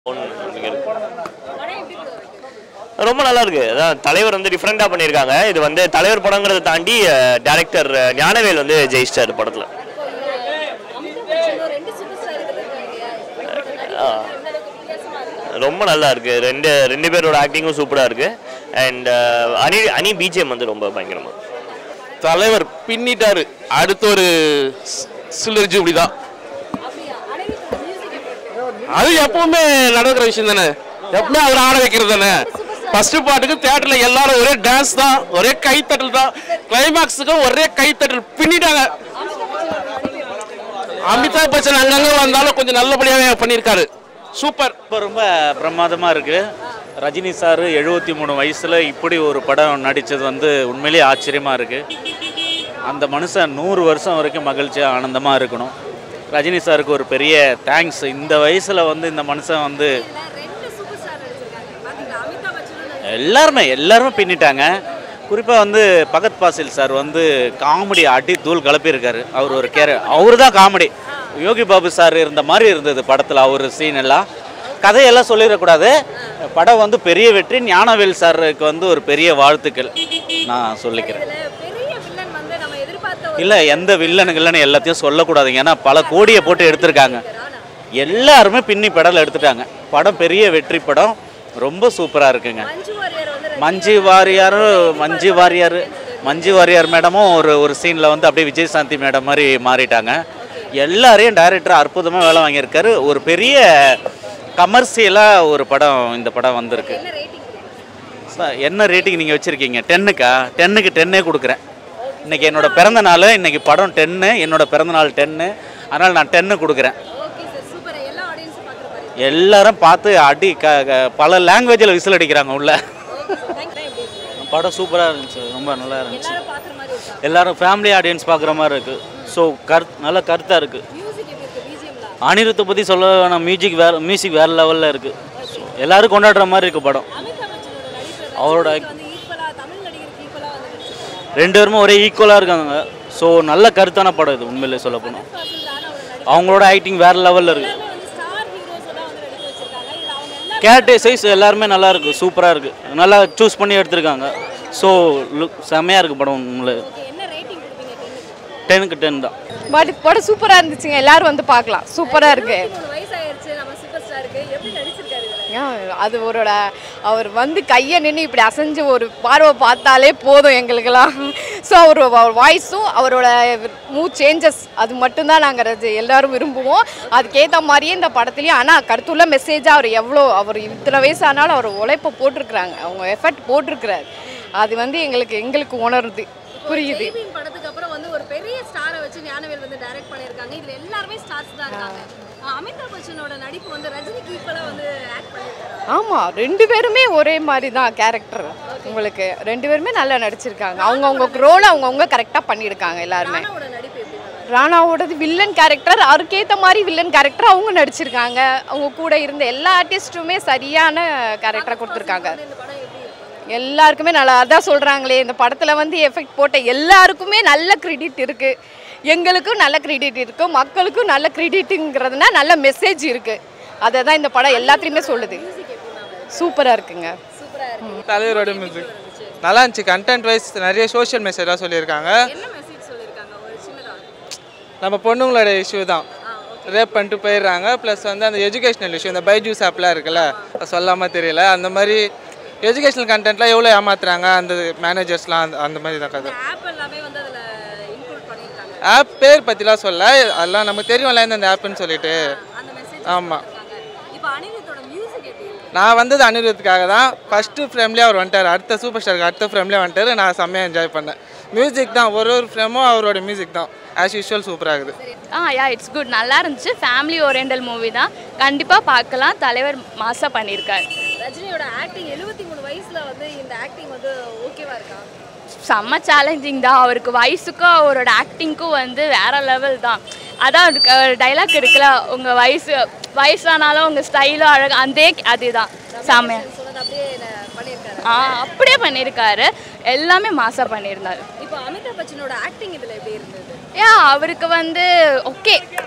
ரொம்ப நல்லா இருக்கு அதான் தலைவர் வந்து டிஃப்ரெண்டா பண்ணியிருக்காங்க இது வந்து தலைவர் படங்கிறத தாண்டி டேரக்டர் ஞானவேல் வந்து ஜெயிச்சிட்டாரு படத்துல ஆ. ரொம்ப நல்லா இருக்கு ரெண்டு ரெண்டு பேரோட ஆக்டிங்கும் சூப்பரா இருக்கு அண்ட் அனி அனி பிஜிஎம் வந்து ரொம்ப பயங்கரமா தலைவர் பின்னிட்டாரு அடுத்த ஒரு சில்லர் ஜூப்ளி தான் அது எப்பவுமே நடக்கிற விஷயம் தானே எப்பவுமே அவர் ஆட வைக்கிறது தானே ஃபர்ஸ்ட் பாட்டுக்கு தியேட்டர்ல எல்லாரும் ஒரே டான்ஸ் தான் ஒரே கைத்தட்டல் தான் கிளைமாக்ஸுக்கு ஒரே கைத்தட்டல் பின்னிட்டாங்க அமிதாப் பச்சன் அங்கங்க வந்தாலும் கொஞ்சம் நல்லபடியாவே பண்ணியிருக்காரு சூப்பர் இப்போ ரொம்ப பிரமாதமாக இருக்குது ரஜினி சார் எழுபத்தி மூணு வயசில் இப்படி ஒரு படம் நடித்தது வந்து உண்மையிலேயே ஆச்சரியமாக இருக்குது அந்த மனுஷன் நூறு வருஷம் வரைக்கும் மகிழ்ச்சியாக ஆனந்தமாக இருக்கணும் ரஜினி சாருக்கு ஒரு பெரிய தேங்க்ஸ் இந்த வயசில் வந்து இந்த மனுஷன் வந்து எல்லாருமே எல்லாருமே பின்னிட்டாங்க குறிப்பாக வந்து பகத் பாசில் சார் வந்து காமெடி அடி தூள் கலப்பியிருக்காரு அவர் ஒரு கேர அவரு தான் காமெடி யோகி பாபு சார் இருந்த மாதிரி இருந்தது படத்தில் அவர் சீன் எல்லாம் கதையெல்லாம் சொல்லிடக்கூடாது படம் வந்து பெரிய வெற்றி ஞானவேல் சாருக்கு வந்து ஒரு பெரிய வாழ்த்துக்கள் நான் சொல்லிக்கிறேன் இல்லை எந்த வில்லனுங்கள்னு எல்லாத்தையும் சொல்லக்கூடாதுங்க ஏன்னா பல கோடியை போட்டு எடுத்திருக்காங்க எல்லாருமே பின்னி படம் எடுத்துட்டாங்க படம் பெரிய வெற்றி படம் ரொம்ப சூப்பராக இருக்குங்க மஞ்சு வாரியார் மஞ்சு வாரியார் மஞ்சு வாரியார் மேடமும் ஒரு ஒரு சீனில் வந்து அப்படியே விஜயசாந்தி மேடம் மாதிரி மாறிட்டாங்க எல்லாரையும் டைரக்டர் அற்புதமாக வேலை வாங்கியிருக்காரு ஒரு பெரிய கமர்ஷியலாக ஒரு படம் இந்த படம் வந்திருக்கு சார் என்ன ரேட்டிங் நீங்கள் வச்சுருக்கீங்க டென்னுக்கா டென்னுக்கு டென்னே கொடுக்குறேன் இன்னைக்கு என்னோட பிறந்த நாள் இன்னைக்கு படம் டென்னு என்னோட பிறந்த நாள் டென்னு அதனால் நான் டென்னு கொடுக்குறேன் எல்லாரும் பார்த்து அடி க க- பல லாங்குவேஜில் விசில் அடிக்கிறாங்க உள்ள படம் சூப்பராக இருந்துச்சு ரொம்ப நல்லா இருந்துச்சு எல்லாரும் ஃபேமிலி ஆடியன்ஸ் பார்க்குற மாதிரி இருக்குது ஸோ கரு நல்ல கருத்தாக இருக்குது அனிருத்தை பற்றி சொல்ல வேணாம் மியூசிக் வேறு மியூசிக் வேறு லெவலில் இருக்குது எல்லாரும் கொண்டாடுற மாதிரி இருக்குது படம் அவரோட ரெண்டு பேருமே ஒரே ஈக்குவலாக இருக்காங்க ஸோ நல்ல கருத்தான படம் இது உண்மையிலே சொல்ல போனோம் அவங்களோட ஆக்டிங் வேறு லெவலில் இருக்குது கேரக்டர் சைஸ் எல்லாருமே நல்லா இருக்கு சூப்பராக இருக்கு நல்லா சூஸ் பண்ணி எடுத்திருக்காங்க ஸோ லுக் செம்மையாக இருக்கு படம் உங்களை டெனுக்கு டென் தான் பட் படம் சூப்பராக இருந்துச்சுங்க எல்லாரும் வந்து பார்க்கலாம் சூப்பராக இருக்கு ஏன், அது அவரோட அவர் வந்து கையை நின்று இப்படி அசைஞ்சு ஒரு பார்வை பார்த்தாலே போதும் எங்களுக்கெல்லாம் ஸோ அவர் அவர் வாய்ஸும் அவரோட மூ சேஞ்சஸ் அது மட்டும்தான் நாங்கள் எல்லாரும் விரும்புவோம் அதுக்கேற்ற மாதிரியே இந்த படத்துலையும் ஆனால் கருத்துள்ள மெசேஜாக அவர் எவ்வளோ அவர் இத்தனை வயசு ஆனாலும் அவர் உழைப்பை போட்டிருக்கிறாங்க அவங்க எஃபர்ட் போட்டிருக்கிறாரு அது வந்து எங்களுக்கு எங்களுக்கு உணருது புரியுது ஜெய்பீம் படத்துக்கு அப்புறம் வந்து ஒரு பெரிய ஸ்டாரை வச்சு ஞானவேல் வந்து டைரக்ட் பண்ணியிருக்காங்க இதுல எல்லாருமே ஸ்டார்ஸ் தான் இருக்காங்க அஹ் அமிதாப் பச்சனோட நடிப்பு வந்து ரஜினிக்கு ஈக்குவலா வந்து ஆக்ட் பண்ணியிருக்காரு ஆமாம் ரெண்டு பேருமே ஒரே மாதிரி தான் கேரக்டர் உங்களுக்கு ரெண்டு பேருமே நல்லா நடிச்சிருக்காங்க அவங்கவுங்க ரோலை அவங்கவுங்க கரெக்டாக பண்ணியிருக்காங்க எல்லாருமே ராணாவோட நடிப்பு எப்படி இருந்தது? ராணாவோடது வில்லன் கேரக்டர் அதுக்கேற்ற மாதிரி வில்லன் கேரக்டர் அவங்க நடிச்சிருக்காங்க அவங்க கூட இருந்த எல்லா ஆர்டிஸ்ட்டுமே சரியான கேரக்டரை கொடுத்துருக்காங்க இந்த படம் எப்படி இருக்கு எல்லாருக்குமே நல்லா அதான் சொல்கிறாங்களே இந்த படத்தில் வந்து எஃபெக்ட் போட்ட எல்லாருக்குமே நல்ல கிரெடிட் இருக்குது எங்களுக்கும் நல்ல கிரெடிட் இருக்குது மக்களுக்கும் நல்ல கிரெடிட்டுங்கிறதுனா நல்ல மெசேஜ் இருக்குது அதை தான் இந்த படம் எல்லாத்துலேயுமே சொல்லுது சூப்பராக இருக்குங்க சூப்பரா இருக்கு தலைவரோட மியூசிக் நல்லா இருந்துச்சு கண்டென்ட் வைஸ் நிறைய சோஷியல் மெசேஜாக சொல்லியிருக்காங்க என்ன மெசேஜ் சொல்லியிருக்காங்க ஒரு சின்னதா நம்ம பொண்ணுங்களோட இஷ்யூ தான் ரேப் பண்ணிட்டு போயிடுறாங்க ப்ளஸ் வந்து அந்த எஜுகேஷனல் இஷ்யூ இந்த பைஜூஸ் ஆப்லாம் இருக்குல்ல அது சொல்லாமல் தெரியல அந்த மாதிரி எஜுகேஷனல் கண்டென்ட்லாம் எவ்வளோ ஏமாத்துறாங்க அந்த மேனேஜர்ஸ்லாம் அந்த அந்த மாதிரி தான் கதை ஆப் எல்லாமே வந்து அதுல இன்க்ளூட் பண்ணியிருக்காங்க ஆப் பேர் பற்றிலாம் சொல்ல அதெல்லாம் நமக்கு தெரியும்ல இந்த ஆப்னு சொல்லிட்டு அந்த மெசேஜ் ஆமாம் இப்போ அனிருத்தோட மியூசிக் எப்படி இருக்கு நான் வந்தது அனிருத்துக்காக தான் ஃபஸ்ட்டு ஃப்ரேம்லேயே அவர் வந்துட்டார் அடுத்த சூப்பர் ஸ்டாருக்கு அடுத்த ஃப்ரேம்லேயே வந்துட்டார் நான் செம்மையாக என்ஜாய் பண்ணேன் மியூசிக் தான் ஒரு ஒரு ஃப்ரேமும் அவரோட மியூசிக் தான் ஆஸ் யூஷுவல் சூப்பராகுது ஆ யா இட்ஸ் குட் நல்லா இருந்துச்சு ஃபேமிலி ஓரியண்டல் மூவி தான் கண்டிப்பாக பார்க்கலாம் தலைவர் மாசா பண்ணியிருக்காரு ரஜினியோட ஆக்டிங் எழுபத்தி மூணு வயசுல வந்து இந்த ஆக்டிங் வந்து ஓகேவா இருக்கா செம்ம சேலஞ்சிங் தான் அவருக்கு வயசுக்கும் அவரோட ஆக்டிங்க்கும் வந்து வேற லெவல் தான் அதான் டைலாக் இருக்குல்ல உங்கள் வயசு வயசானாலும் உங்கள் ஸ்டைலும் அழகு அந்த அதுதான் செம்மையா சொன்னது அப்படியே ந- பண்ணியிருக்காரு ஆ அப்படியே பண்ணியிருக்காரு எல்லாமே மாசா பண்ணியிருந்தாரு இப்போ அமிதாப் பச்சனோட ஆக்டிங் இதுல எப்படி இருந்தது ஏன் அவருக்கு வந்து ஓகே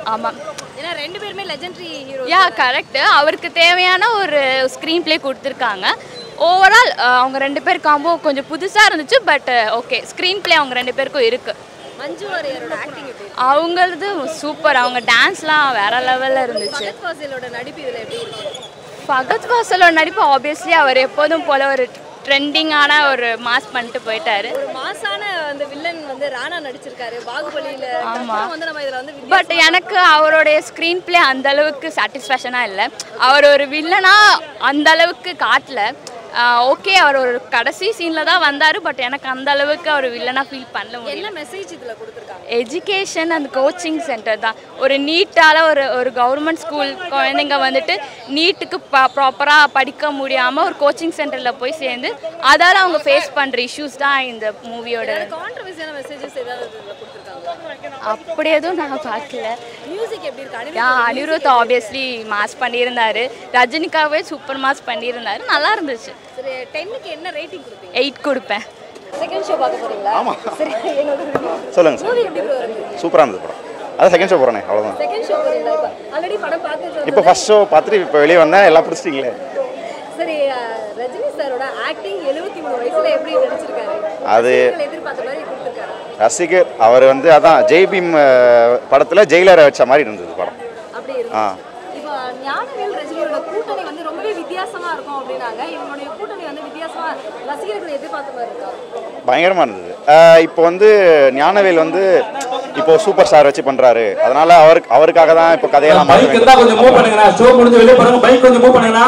ஆமாம் ஏன்னா ரெண்டு பேருமே லெஜெண்டரி ஹீரோ யா கரெக்டு அவருக்கு தேவையான ஒரு ஸ்க்ரீன் ப்ளே கொடுத்துருக்காங்க ஓவரால் அவங்க ரெண்டு பேர் காம்போ கொஞ்சம் புதுசாக இருந்துச்சு பட் ஓகே ஸ்க்ரீன் ப்ளே அவங்க ரெண்டு பேருக்கும் இருக்குது மஞ்சு வாரியரோட ஆக்டிங் எப்படி இருக்கு? அவங்களது சூப்பர் அவங்க டான்ஸ்லாம் வேற லெவலில் இருந்துச்சு பகத் ஃபாசிலோட நடிப்பு இதுல எப்படி இருக்கு பகத் வாசலோட நடிப்பு ஆப்வியஸ்லி அவர் எப்போதும் போல ஒரு ட்ரெண்டிங்கான ஒரு மாஸ் பண்ணிட்டு போயிட்டாரு ஒரு மாசான அந்த வில்லன் வந்து ராணா நடிச்சிருக்காரு பாகுபலியில ஆமா. அப்புறம் வந்து நம்ம இதுல வந்து பட் எனக்கு அவருடைய ஸ்க்ரீன் ப்ளே அந்த அளவுக்கு சாட்டிஸ்ஃபேக்ஷனாக இல்லை அவர் ஒரு வில்லனா அந்த அளவுக்கு காட்டல ஓகே அவர் ஒரு கடைசி சீனில் தான் வந்தார் பட் எனக்கு அந்த அளவுக்கு அவர் வில்லனாக ஃபீல் பண்ணல முடியல என்ன மெசேஜ் இதுல கொடுத்துருக்காங்க எஜுகேஷன் அந்த கோச்சிங் சென்டர் தான் ஒரு நீட்டால் ஒரு ஒரு கவர்மெண்ட் ஸ்கூல் குழந்தைங்க வந்துட்டு நீட்டுக்கு ப்ராப்பராக படிக்க முடியாமல் ஒரு கோச்சிங் சென்டரில் போய் சேர்ந்து அதால் அவங்க ஃபேஸ் பண்ணுற இஷ்யூஸ் தான் இந்த மூவியோட கான்ட்ரவர்சியான மெசேஜஸ் ஏதாவது இதுல கொடுத்துருக்காங்க அப்படி எதுவும் நான் பார்க்கல மியூசிக் எப்படி இருக்கு Anirudh yeah Anirudh obviously mass பண்ணியிருந்தாரு ரஜினிக்காகவே சூப்பர் மாஸ் பண்ணியிருந்தாரு நல்லா இருந்துச்சு சரி டென்னுக்கு என்ன ரேட்டிங் கொடுப்பீங்க எயிட் கொடுப்பேன் செகண்ட் ஷோ பார்க்க போறீங்களா ஆமா. சரி என்னோட சொல்லுங்க சார் மூவி எப்படி ப்ரோ இருக்கு சூப்பராக இருந்தது படம் அதான் செகண்ட் ஷோ போகிறேனே அவ்வளோதான் செகண்ட் ஷோ போறீங்களா இப்போ ஆல்ரெடி படம் பார்த்து இப்போ ஃபர்ஸ்ட் ஷோ பார்த்துட்டு இப்போ வெளியே வந்தேன் எல்லாம் பிடிச்சிட்டிங்களே சரி அஹ், ரஜினி சாரோட ஆக்டிங் எழுபத்தி மூணு வயசுல எப்படி நடிச்சிருக்காரு அது- ரசிகர்கள் எதிர்பார்த்த மாதிரி கொடுத்துருக்காரு ரசிகர் அவர் வந்து அதான் ஜெய் பீம் படத்தில் ஜெயிலரை வச்ச மாதிரி இருந்தது படம் அப்படி ஆ இருக்கு இப்போ ஞானவேல் ரஜினியோட கூட்டணி வந்து ரொம்பவே வித்தியாசமா இருக்கும் அப்படின்னாங்க இவங்களுடைய கூட்டணி வந்து வித்தியாசமா ரசிகர்கள் எதிர்பார்த்த மாதிரி இருக்கா பயங்கரமாக இருந்தது அஹ் இப்போ வந்து ஞானவேல் வந்து இப்போ சூப்பர் ஸ்டார் வச்சு பண்ணுறாரு அதனால அவருக்கு அவருக்காக தான் இப்போ கதையெல்லாம் மாத்த பைக் இருந்தா கொஞ்சம் மூவ் பண்ணுங்கண்ணா ஷோ முடிஞ்சு வெளியே போறாங்க பைக் கொஞ்சம் மூவ் பண்ணுங்கண்ணா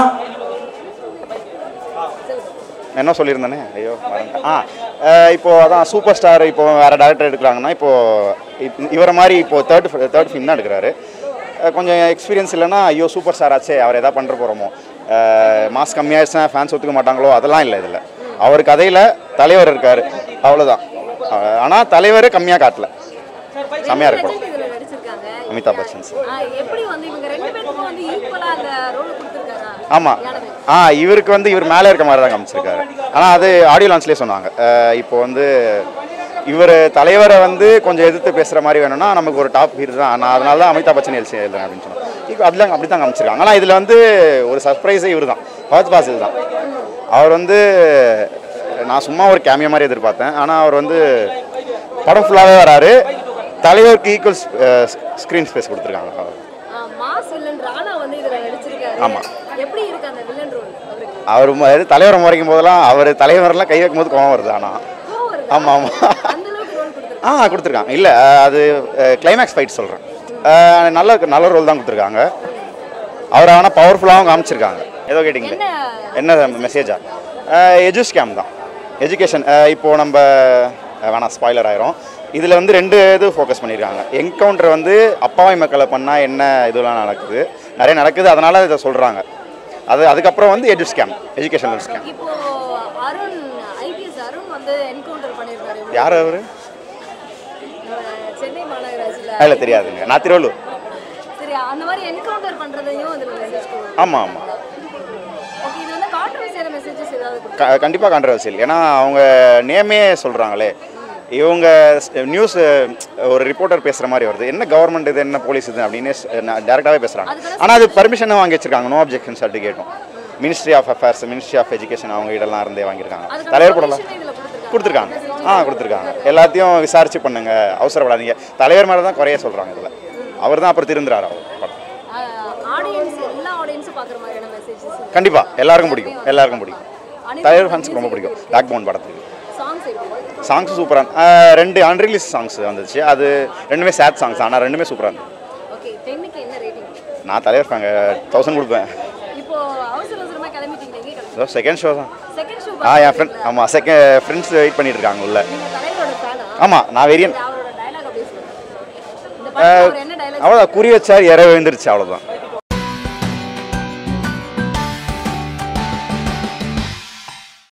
என்ன சொல்லியிருந்தேனே ஐயோ மறந்துட்டேன். ஆ அஹ் இப்போ அதான் சூப்பர் ஸ்டார் இப்போ வேற டேரக்டர் எடுக்கிறாங்கன்னா இப்போ இப்- இவரை மாதிரி இப்போ தேர்ட் தேர்ட் ஃபிலிம் தான் எடுக்கிறாரு அஹ் கொஞ்சம் எக்ஸ்பீரியன்ஸ் இல்லைன்னா ஐயோ சூப்பர் ஸ்டார் ஆச்சே அவர் எதாவது பண்ணுற போகிறோமோ மாஸ் கம்மியாகிடுச்சுன்னா ஃபேன்ஸ் ஒத்துக்க மாட்டாங்களோ அதெல்லாம் இல்லை இதில் அவர் கதையில் தலைவர் இருக்கார் அவ்வளோதான் ஆனால் தலைவர் கம்மியாக காட்டல செம்மையாக இருக்கு படம் இதுல நடிச்சிருக்காங்க அமிதாப் பச்சன் சார் ஆ, எப்படி வந்து இவங்க ரெண்டு பேருக்கும் வந்து ஈக்குவலா அந்த ரோல் கொடுத்துருக்காரா ஆமாம் ஆ இவருக்கு வந்து இவர் மேலே இருக்க மாதிரி தான் காமிச்சிருக்காரு ஆனால் அது ஆடியோ லான்ச்லேயே சொன்னாங்க அஹ் இப்போ வந்து இவர் தலைவரை வந்து கொஞ்சம் எதிர்த்து பேசுகிற மாதிரி வேணும்னா நமக்கு ஒரு டாப் ஹீரோ தான் நான் அதனால தான் அமிதாப் பச்சன் எல்சி எழுதுறேன் அப்படின்னு சொன்னாங்க இப்போ அதில் அப்படி தான் காமிச்சிருக்காங்க ஆனால் இதில் வந்து ஒரு சர்ப்ரைஸே இவர் தான் பகத் பாசில் தான் அவர் வந்து நான் சும்மா ஒரு கேமியா மாதிரி எதிர்பார்த்தேன் ஆனால் அவர் வந்து படம் ஃபுல்லாகவே வராரு தலைவருக்கு ஈக்குவல் ஸ்க்ரீன் ஸ்பேஸ் கொடுத்துருக்காங்க அவர் மாஸ் வில்லன் ராணா வந்து இதுல நடிச்சிருக்காரு ஆமா. எப்படி இருக்கு அந்த வில்லன் ரோல் அவருக்கு அவர் மு- அதாவது தலைவரை முறைக்கும் போதெல்லாம் அவர் தலைவரெல்லாம் கை வைக்கும் போது கோவம் வருது ஆனால் கோவம் வருதா? ஆமாம் ஆமாம் அந்த அளவுக்கு ரோல் கொடுத்துருக்காரு ஆ கொடுத்துருக்காங்க இல்லை அது கிளைமேக்ஸ் ஃபைட் சொல்கிறேன் நல்ல நல்ல ரோல் தான் கொடுத்துருக்காங்க அவர் ஆனால் பவர்ஃபுல்லாகவும் காமிச்சிருக்காங்க ஏதோ கேட்டிங்களே என்ன மெசேஜா எஜு ஸ்கேம் தான் எஜுகேஷன் இப்போது நம்ம அஹ், வேணாம் ஸ்பாய்லர் ஆயிரும் இதில் வந்து ரெண்டு இது ஃபோக்கஸ் பண்ணியிருக்காங்க என்கவுண்டர் வந்து அப்பாவி மக்களை பண்ணால் என்ன இதெல்லாம் நடக்குது நிறைய நடக்குது அதனால் இதை சொல்கிறாங்க அது அதுக்கப்புறம் வந்து எஜு ஸ்கேம் எஜுகேஷனல் ஸ்கேம் இப்போ அருண் ஐபிஎஸ் அருண் வந்து என்கவுண்டர் பண்ணியிருக்காரு யார் அவர் நம்ம சென்னை மாநகராட்சியில் அதில் தெரியாதுங்க நான் திருவள்ளூர் சரி அந்த மாதிரி என்கவுண்டர் பண்றதையும் இதுல மெசேஜ் ஆமாம் ஆமாம் ஓகே இது வந்து கான்ட்ரவர்சியான மெசேஜஸ் ஏதாவது கொடுத்து க கண்டிப்பாக கான்ட்ரவர்சியல் ஏன்னா அவங்க நேமே சொல்கிறாங்களே இவங்க நியூஸ் ஒரு ரிப்போர்ட்டர் பேசுகிற மாதிரி வருது என்ன கவர்மெண்ட் இது என்ன போலீஸ் இது அப்படின்னு டேரெக்டாகவே பேசுகிறாங்க ஆனால் அது பர்மிஷன் வாங்கி வச்சிருக்காங்க நோ அப்ஜெக்ஷன் சர்டிஃபிகேட்டும் ministry of affairs ministry of education அவங்க இடம்லாம் இருந்தே வாங்கியிருக்காங்க தலைவர் போடலாம் இதுல கொடுத்துருக்காங்க கொடுத்துருக்காங்க ஆ கொடுத்துருக்காங்க எல்லாத்தையும் விசாரிச்சு பண்ணுங்க அவசரப்படாதீங்க தலைவர் மேலே தான் குறைய சொல்கிறாங்க இதில் அவர் தான் அப்புறம் திருந்துறாரு அவர் படம் ஆடியன்ஸ் எல்லா ஆடியன்ஸும் பார்க்குற மாதிரியான மெசேஜஸ் கண்டிப்பாக எல்லாருக்கும் பிடிக்கும் எல்லாருக்கும் பிடிக்கும் தலைவர் ஃபேன்ஸ்க்கு ரொம்ப பிடிக்கும் பேக் போன் படத்துக்கு சாங்ஸ் எப்படி சாங்ஸ் சூப்பராக ரெண்டு அன்ரிலீஸ் சாங்ஸ் வந்துச்சு அது ரெண்டுமே சேட் சாங்ஸ் ஆனால் ரெண்டுமே சூப்பராக இருந்தது ஓகே டென்னுக்கு என்ன ரேட்டிங் நான் தலைவர் ஃபேங்க தௌசண்ட் கொடுப்பேன் இப்போ அவசர அவசரமா கிளம்பிட்டீங்க எங்கே கிளம்பி செகண்ட் ஷோ தான் செகண்ட் ஷோ ஆ என் ஃப்ரெண்ட் ஆமாம் செகண்ட் ஃப்ரெண்ட்ஸ் வெயிட் பண்ணிட்டு இருக்காங்க உள்ள நீங்க தலைவரோட ஃபேனா ஆமாம் நான் வெரியன் அவரோட டயலாக் அப்படியே சொல்லுங்க இந்த படத்துல அவர் என்ன டயலாக் அவ்வளோதான் குறி வச்சார் இற விழுந்துருச்சு அவ்வளோதான்